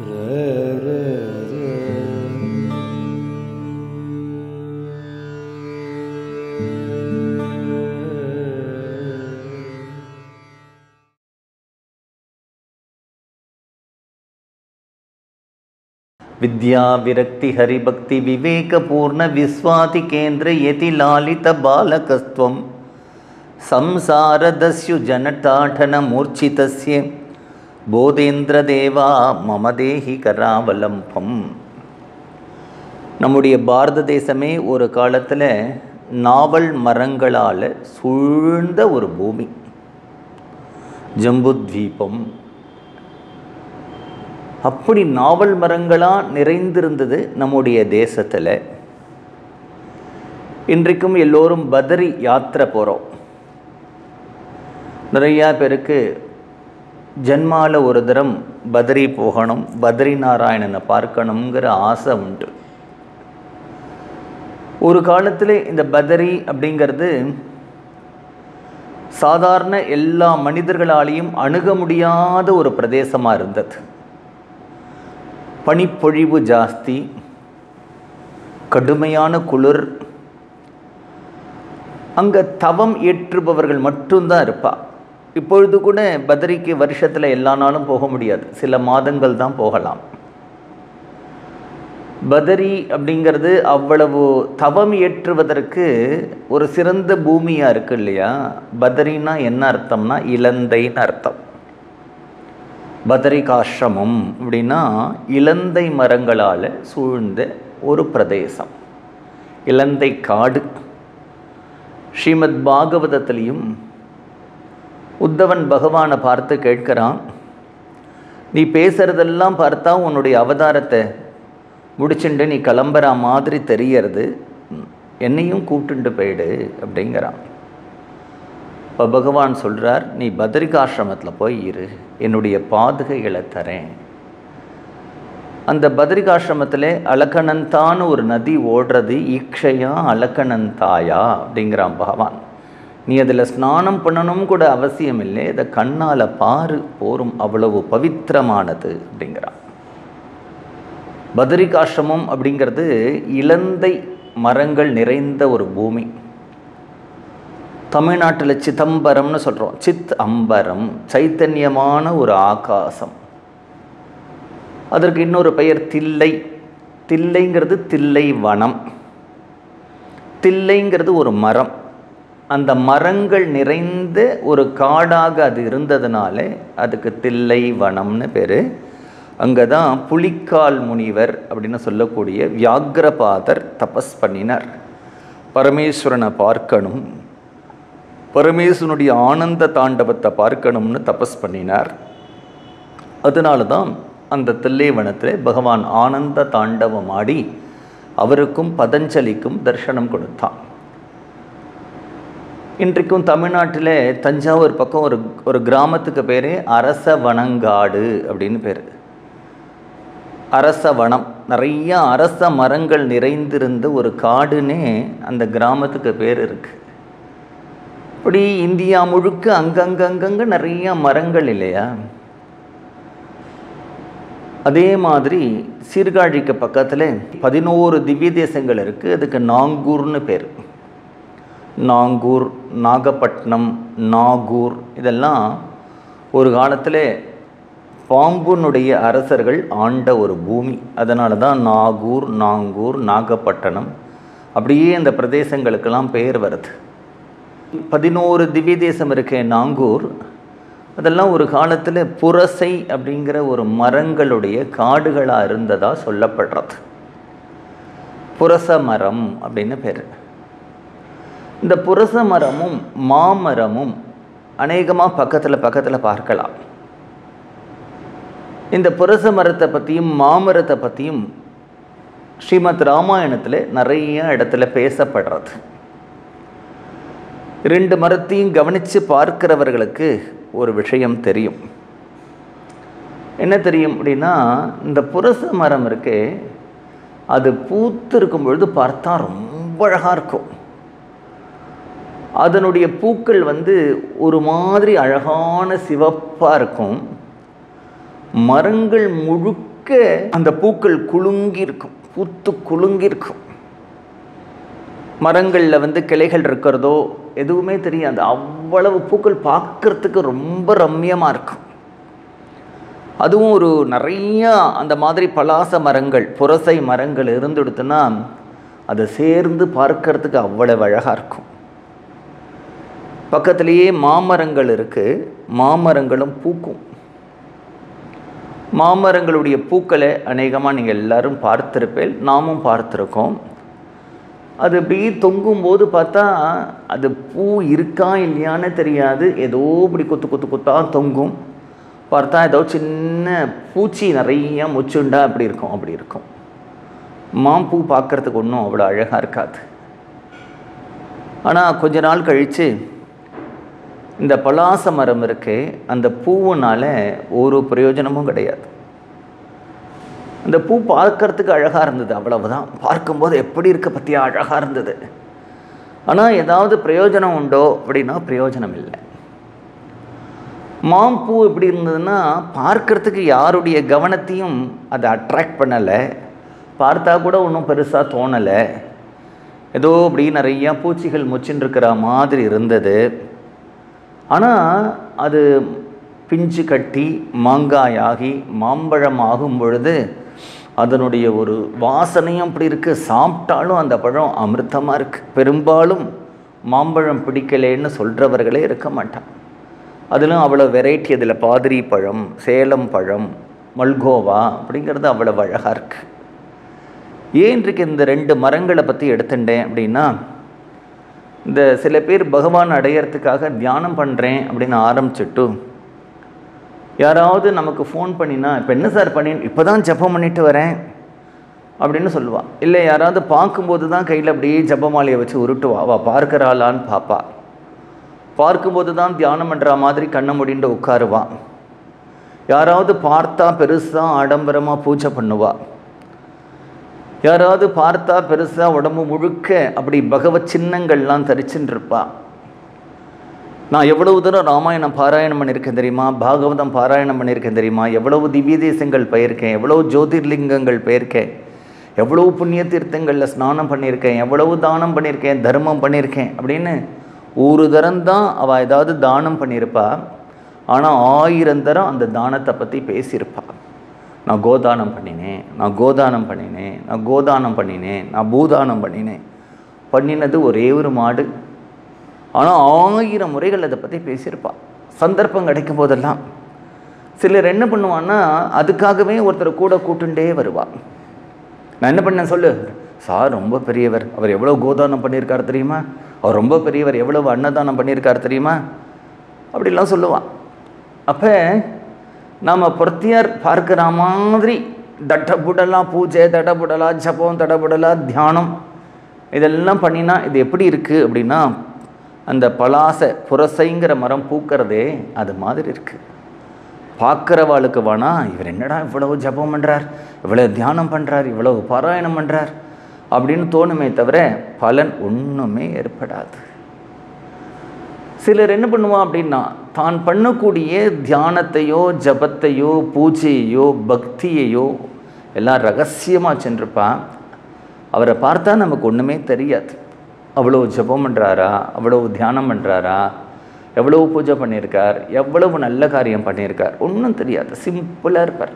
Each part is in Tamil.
विद्या विरक्ति हरिभक्ति विवेकपूर्ण विस्वाति केन्द्र यति लालित बालकस्त्वं संसारदस्यु जनटाठनमूर्छितस्य போதேந்திரதேவா மமதேஹி கராவலம்பம் நம்முடைய பாரத தேசமே ஒரு காலத்தில் நாவல் மரங்களால் சூழ்ந்த ஒரு பூமி ஜம்புத்வீபம் அப்படி நாவல் மரங்களாக நிறைந்திருந்தது நம்முடைய தேசத்தில் இன்றைக்கும் எல்லோரும் பதரி யாத்திரை போகிறோம் நிறையா பேருக்கு ஜென்மாவில் ஒரு தரம் பத்ரி போகணும் பத்ரி நாராயணனை பார்க்கணுங்கிற ஆசை உண்டு ஒரு காலத்தில் இந்த பதரி அப்படிங்கிறது சாதாரண எல்லா மனிதர்களாலையும் அணுக முடியாத ஒரு பிரதேசமாக இருந்தது பனிப்பொழிவு ஜாஸ்தி கடுமையான குளிர் அங்கே தவம் ஏற்றுபவர்கள் மட்டும்தான் இருப்பா இப்பொழுது கூட பத்ரிக்கு வருஷத்தில் எல்லா நாளும் போக முடியாது சில மாதங்கள் தான் போகலாம் பதரி அப்படிங்கிறது அவ்வளவு தவம் ஏற்றுவதற்கு ஒரு சிறந்த பூமியாக இருக்கு இல்லையா பதரின்னா என்ன அர்த்தம்னா இலந்தைன்னு அர்த்தம் பதரிகாசிரமம் அப்படின்னா இலந்தை மரங்களால் சூழ்ந்த ஒரு பிரதேசம் இலந்தை காடு ஸ்ரீமத் பாகவதத்திலையும் உத்தவன் பகவானை பார்த்து கேட்கிறான் நீ பேசுகிறதெல்லாம் பார்த்தா உன்னுடைய அவதாரத்தை முடிச்சுட்டு நீ கிளம்புற மாதிரி தெரியறது என்னையும் கூப்பிட்டுட்டு போயிடு அப்படிங்கிறான் இப்போ பகவான் சொல்கிறார் நீ பத்ரிகாசிரமத்தில் போய் இரு என்னுடைய பாதுகைகளை தரேன் அந்த பத்ரிகாசிரமத்தில் அலக்கணந்தான்னு ஒரு நதி ஓடுறது ஈக்ஷையா அலக்கணந்தாயா அப்படிங்கிறான் பகவான் நீ அதில் ஸ்நானம் பண்ணணும் கூட அவசியம் இல்லை இதை கண்ணால் பாரு போரும் அவ்வளவு பவித்திரமானது அப்படிங்கிறான் பதரிகாசிரமம் அப்படிங்கிறது இலந்தை மரங்கள் நிறைந்த ஒரு பூமி தமிழ்நாட்டில் சிதம்பரம்னு சொல்கிறோம் சித் அம்பரம் சைத்தன்யமான ஒரு ஆகாசம் அதற்கு இன்னொரு பெயர் தில்லை தில்லைங்கிறது தில்லை வனம் தில்லைங்கிறது ஒரு மரம் அந்த மரங்கள் நிறைந்த ஒரு காடாக அது இருந்ததுனால அதுக்கு தில்லை வனம்னு பேர் அங்கே தான் புலிக்கால் முனிவர் அப்படின்னு சொல்லக்கூடிய வியாகிரபாதர் தபஸ் பண்ணினார் பரமேஸ்வரனை பார்க்கணும் பரமேஸ்வரனுடைய ஆனந்த தாண்டவத்தை பார்க்கணும்னு தபஸ் பண்ணினார் அதனால தான் அந்த தில்லைவனத்தில் பகவான் ஆனந்த தாண்டவம் ஆடி அவருக்கும் பதஞ்சலிக்கும் தரிசனம் கொடுத்தான் இன்றைக்கும் தமிழ்நாட்டில் தஞ்சாவூர் பக்கம் ஒரு ஒரு கிராமத்துக்கு பேர் அரச வனங்காடு அப்படின்னு பேர் அரச வனம் நிறைய அரச மரங்கள் நிறைந்திருந்த ஒரு காடுன்னே அந்த கிராமத்துக்கு பேர் இருக்கு இப்படி இந்தியா முழுக்க அங்கங்கங்கங்க நிறைய மரங்கள் இல்லையா அதே மாதிரி சீர்காழிக்கு பக்கத்தில் பதினோரு திவ்ய தேசங்கள் இருக்குது அதுக்கு நாங்கூர்னு பேர் நாங்கூர் நாகப்பட்டினம் நாகூர் இதெல்லாம் ஒரு காலத்தில் பாம்புனுடைய அரசர்கள் ஆண்ட ஒரு பூமி அதனால தான் நாகூர் நாங்கூர் நாகப்பட்டினம் அப்படியே அந்த பிரதேசங்களுக்கெல்லாம் பெயர் வருது பதினோரு திவ்ய தேசம் இருக்கே நாங்கூர் அதெல்லாம் ஒரு காலத்தில் புரசை அப்படிங்கிற ஒரு மரங்களுடைய காடுகளாக இருந்ததாக சொல்லப்படுறது புரச மரம் அப்படின்னு பேர் இந்த புரச மரமும் மாமரமும் அநேகமாக பக்கத்தில் பக்கத்தில் பார்க்கலாம் இந்த புரச மரத்தை பற்றியும் மாமரத்தை பற்றியும் ஸ்ரீமத் ராமாயணத்தில் நிறைய இடத்துல பேசப்படுறது ரெண்டு மரத்தையும் கவனித்து பார்க்கிறவர்களுக்கு ஒரு விஷயம் தெரியும் என்ன தெரியும் அப்படின்னா இந்த புரச மரம் இருக்கே அது பூத்து இருக்கும் பொழுது பார்த்தா ரொம்ப அழகாக இருக்கும் அதனுடைய பூக்கள் வந்து ஒரு மாதிரி அழகான சிவப்பாக இருக்கும் மரங்கள் முழுக்க அந்த பூக்கள் குலுங்கி இருக்கும் பூத்து குலுங்கி இருக்கும் மரங்களில் வந்து கிளைகள் இருக்கிறதோ எதுவுமே தெரியாது அவ்வளவு பூக்கள் பார்க்கறதுக்கு ரொம்ப ரம்யமாக இருக்கும் அதுவும் ஒரு நிறைய அந்த மாதிரி பலாச மரங்கள் புரசை மரங்கள் இருந்துடுத்துன்னா அதை சேர்ந்து பார்க்கறதுக்கு அவ்வளவு அழகாக இருக்கும் பக்கத்திலேயே மாமரங்கள் இருக்குது மாமரங்களும் பூக்கும் மாமரங்களுடைய பூக்களை அநேகமாக நீங்கள் எல்லாரும் பார்த்திருப்பேன் நாமும் பார்த்துருக்கோம் அது அப்படியே தொங்கும்போது பார்த்தா அது பூ இருக்கா இல்லையான்னு தெரியாது ஏதோ இப்படி கொத்து கொத்து கொத்தா தொங்கும் பார்த்தா ஏதோ சின்ன பூச்சி நிறைய முச்சுண்டா அப்படி இருக்கும் அப்படி இருக்கும் மாம்பூ பார்க்கறதுக்கு ஒன்றும் அவ்வளோ அழகாக இருக்காது ஆனால் கொஞ்ச நாள் கழித்து இந்த பலாச மரம் இருக்கே அந்த பூவுனால ஒரு பிரயோஜனமும் கிடையாது அந்த பூ பார்க்கறதுக்கு அழகாக இருந்தது அவ்வளவுதான் பார்க்கும்போது எப்படி இருக்க பற்றியா அழகாக இருந்தது ஆனால் ஏதாவது பிரயோஜனம் உண்டோ அப்படின்னா பிரயோஜனம் இல்லை மாம்பூ எப்படி இருந்ததுன்னா பார்க்கறதுக்கு யாருடைய கவனத்தையும் அதை அட்ராக்ட் பண்ணலை பார்த்தா கூட ஒன்றும் பெருசாக தோணலை ஏதோ இப்படி நிறையா பூச்சிகள் முச்சின்னு இருக்கிற மாதிரி இருந்தது ஆனால் அது பிஞ்சு கட்டி மாங்காயாகி மாம்பழம் ஆகும் பொழுது அதனுடைய ஒரு வாசனையும் அப்படி இருக்குது சாப்பிட்டாலும் அந்த பழம் அமிர்தமாக இருக்குது பெரும்பாலும் மாம்பழம் பிடிக்கலேன்னு சொல்கிறவர்களே இருக்க மாட்டான் அதிலும் அவ்வளோ வெரைட்டி அதில் பாதிரி பழம் சேலம் பழம் மல்கோவா அப்படிங்கிறது அவ்வளவு அழகாக இருக்குது ஏன் இன்றைக்கு இந்த ரெண்டு மரங்களை பற்றி எடுத்துட்டேன் அப்படின்னா இந்த சில பேர் பகவான் அடையறதுக்காக தியானம் பண்ணுறேன் அப்படின்னு ஆரம்பிச்சுட்டு யாராவது நமக்கு ஃபோன் பண்ணினா இப்போ என்ன சார் பண்ணி இப்போ தான் ஜப்பம் பண்ணிட்டு வரேன் அப்படின்னு சொல்லுவாள் இல்லை யாராவது பார்க்கும்போது தான் கையில் அப்படியே ஜபமாலையை வச்சு உருட்டுவா அவள் பார்க்கறாளான்னு பார்ப்பா பார்க்கும்போது தான் தியானம் பண்ணுற மாதிரி கண்ணை முடிண்டு உட்காருவா யாராவது பார்த்தா பெருசாக ஆடம்பரமாக பூஜை பண்ணுவா யாராவது பார்த்தா பெருசாக உடம்பு முழுக்க அப்படி பகவத் சின்னங்கள்லாம் தரிச்சுன்னு இருப்பா நான் எவ்வளவு தூரம் ராமாயணம் பாராயணம் பண்ணியிருக்கேன் தெரியுமா பாகவதம் பாராயணம் பண்ணியிருக்கேன் தெரியுமா எவ்வளவு திவ்ய தேசங்கள் போயிருக்கேன் எவ்வளவு ஜோதிர்லிங்கங்கள் போயிருக்கேன் எவ்வளவு புண்ணிய தீர்த்தங்களில் ஸ்நானம் பண்ணியிருக்கேன் எவ்வளவு தானம் பண்ணியிருக்கேன் தர்மம் பண்ணியிருக்கேன் அப்படின்னு ஒரு தரம் தான் அவள் ஏதாவது தானம் பண்ணியிருப்பா ஆனால் ஆயிரம் தரம் அந்த தானத்தை பற்றி பேசியிருப்பா நான் கோதானம் பண்ணினேன் நான் கோதானம் பண்ணினேன் நான் கோதானம் பண்ணினேன் நான் பூதானம் பண்ணினேன் பண்ணினது ஒரே ஒரு மாடு ஆனால் ஆயிரம் முறைகள் அதை பற்றி பேசியிருப்பா சந்தர்ப்பம் கிடைக்கும் போதெல்லாம் சிலர் என்ன பண்ணுவான்னா அதுக்காகவே ஒருத்தர் கூட கூட்டுண்டே வருவா நான் என்ன பண்ணேன் சொல்லு சார் ரொம்ப பெரியவர் அவர் எவ்வளோ கோதானம் பண்ணியிருக்கார் தெரியுமா அவர் ரொம்ப பெரியவர் எவ்வளவு அன்னதானம் பண்ணியிருக்கார் தெரியுமா அப்படிலாம் சொல்லுவான் அப்போ நாம் பொருத்தியார் பார்க்குற மாதிரி தட்டபுடலாம் பூஜை தடபுடலா ஜபம் தடபுடலா தியானம் இதெல்லாம் பண்ணினா இது எப்படி இருக்குது அப்படின்னா அந்த பலாச புரசைங்கிற மரம் பூக்கிறதே அது மாதிரி இருக்குது பார்க்குறவாளுக்கு வேணா இவர் என்னடா இவ்வளவு ஜபம் பண்ணுறார் இவ்வளோ தியானம் பண்ணுறார் இவ்வளவு பாராயணம் பண்ணுறார் அப்படின்னு தோணுமே தவிர பலன் ஒன்றுமே ஏற்படாது சிலர் என்ன பண்ணுவான் அப்படின்னா தான் பண்ணக்கூடிய தியானத்தையோ ஜபத்தையோ பூஜையையோ பக்தியையோ எல்லாம் ரகசியமாக சென்றிருப்பான் அவரை பார்த்தா நமக்கு ஒன்றுமே தெரியாது அவ்வளோ ஜபம் பண்ணுறாரா அவ்வளோ தியானம் பண்ணுறாரா எவ்வளோ பூஜை பண்ணியிருக்கார் எவ்வளவு நல்ல காரியம் பண்ணியிருக்கார் ஒன்றும் தெரியாது சிம்பிளாக இருப்பார்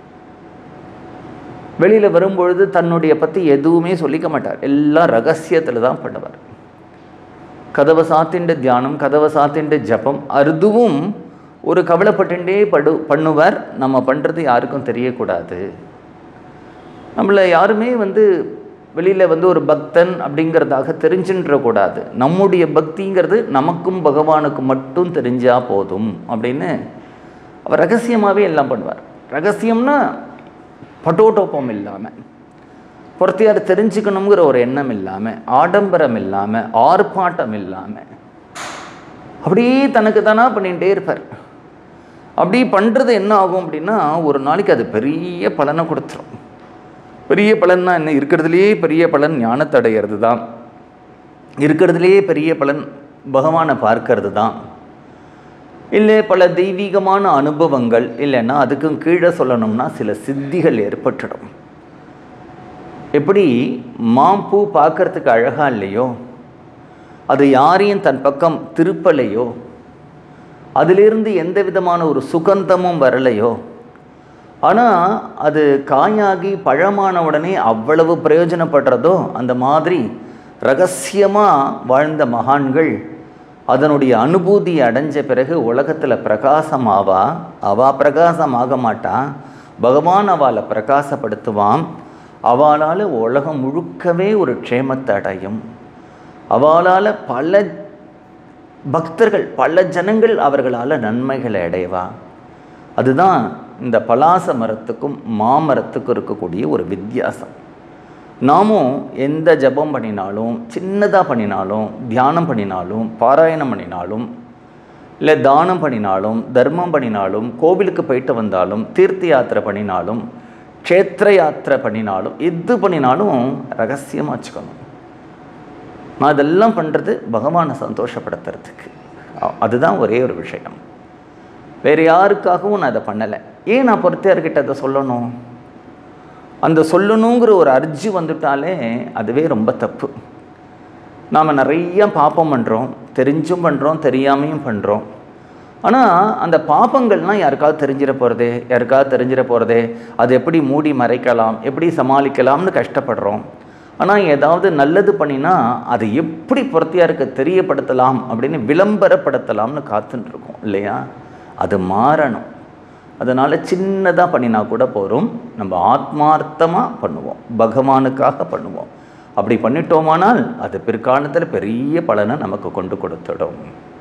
வெளியில் வரும்பொழுது தன்னுடைய பற்றி எதுவுமே சொல்லிக்க மாட்டார் எல்லாம் ரகசியத்தில் தான் பண்ணுவார் கதவை சாத்தின்ற தியானம் கதவை சாத்தின்ற ஜபம் அதுவும் ஒரு கவலைப்பட்டுட்டே படு பண்ணுவார் நம்ம பண்ணுறது யாருக்கும் தெரியக்கூடாது நம்மளை யாருமே வந்து வெளியில் வந்து ஒரு பக்தன் அப்படிங்கிறதாக தெரிஞ்சுன்றக்கூடாது நம்முடைய பக்திங்கிறது நமக்கும் பகவானுக்கும் மட்டும் தெரிஞ்சால் போதும் அப்படின்னு அவர் ரகசியமாகவே எல்லாம் பண்ணுவார் ரகசியம்னா பட்டோட்டோப்பம் இல்லாமல் பொறுத்தையார் தெரிஞ்சுக்கணுங்கிற ஒரு எண்ணம் இல்லாமல் ஆடம்பரம் இல்லாமல் ஆர்ப்பாட்டம் இல்லாமல் அப்படியே தனக்கு தானா பண்ணிகிட்டே இருப்பார் அப்படி பண்ணுறது என்ன ஆகும் அப்படின்னா ஒரு நாளைக்கு அது பெரிய பலனை கொடுத்துரும் பெரிய பலன்னா என்ன இருக்கிறதுலையே பெரிய பலன் ஞானத்தை அடையிறது தான் இருக்கிறதுலையே பெரிய பலன் பகவானை பார்க்கறது தான் இல்லை பல தெய்வீகமான அனுபவங்கள் இல்லைன்னா அதுக்கும் கீழே சொல்லணும்னா சில சித்திகள் ஏற்பட்டுடும் எப்படி மாம்பூ பார்க்கறதுக்கு அழகா இல்லையோ அது யாரையும் தன் பக்கம் திருப்பலையோ அதிலிருந்து எந்த விதமான ஒரு சுகந்தமும் வரலையோ ஆனால் அது காயாகி பழமான உடனே அவ்வளவு பிரயோஜனப்படுறதோ அந்த மாதிரி ரகசியமாக வாழ்ந்த மகான்கள் அதனுடைய அனுபூதி அடைஞ்ச பிறகு உலகத்தில் பிரகாசம் ஆவா அவா பிரகாசம் ஆக மாட்டா பகவான் அவளை பிரகாசப்படுத்துவான் அவளால் உலகம் முழுக்கவே ஒரு க்ஷேமத்தை அடையும் அவளால் பல பக்தர்கள் பல ஜனங்கள் அவர்களால் நன்மைகளை அடைவா அதுதான் இந்த பலாச மரத்துக்கும் மாமரத்துக்கும் இருக்கக்கூடிய ஒரு வித்தியாசம் நாமும் எந்த ஜபம் பண்ணினாலும் சின்னதாக பண்ணினாலும் தியானம் பண்ணினாலும் பாராயணம் பண்ணினாலும் இல்லை தானம் பண்ணினாலும் தர்மம் பண்ணினாலும் கோவிலுக்கு போயிட்டு வந்தாலும் தீர்த்த யாத்திரை பண்ணினாலும் க்ஷேத்திர யாத்திரை பண்ணினாலும் எது பண்ணினாலும் ரகசியமாக வச்சுக்கணும் நான் இதெல்லாம் பண்ணுறது பகவானை சந்தோஷப்படுத்துறதுக்கு அ- அதுதான் ஒரே ஒரு விஷயம் வேறு யாருக்காகவும் நான் அதை பண்ணலை ஏன் நான் பொறுத்தையார்கிட்ட அதை சொல்லணும் அந்த சொல்லணுங்கிற ஒரு அர்ஜி வந்துட்டாலே அதுவே ரொம்ப தப்பு நாம் நிறைய பாப்பம் பண்ணுறோம் தெரிஞ்சும் பண்ணுறோம் தெரியாமையும் பண்ணுறோம் ஆனால் அந்த பாப்பங்கள்லாம் யாருக்காவது தெரிஞ்சிட போகிறதே யாருக்காவது தெரிஞ்சிட போகிறதே அது எப்படி மூடி மறைக்கலாம் எப்படி சமாளிக்கலாம்னு கஷ்டப்படுறோம் ஆனால் ஏதாவது நல்லது பண்ணினா அதை எப்படி பொறுத்தியாருக்கு தெரியப்படுத்தலாம் அப்படின்னு விளம்பரப்படுத்தலாம்னு காத்துட்டு இருக்கோம் இல்லையா அது மாறணும் அதனால் சின்னதாக பண்ணினா கூட போகிறோம் நம்ம ஆத்மார்த்தமாக பண்ணுவோம் பகவானுக்காக பண்ணுவோம் அப்படி பண்ணிட்டோமானால் அது பிற்காலத்தில் பெரிய பலனை நமக்கு கொண்டு கொடுத்துடும்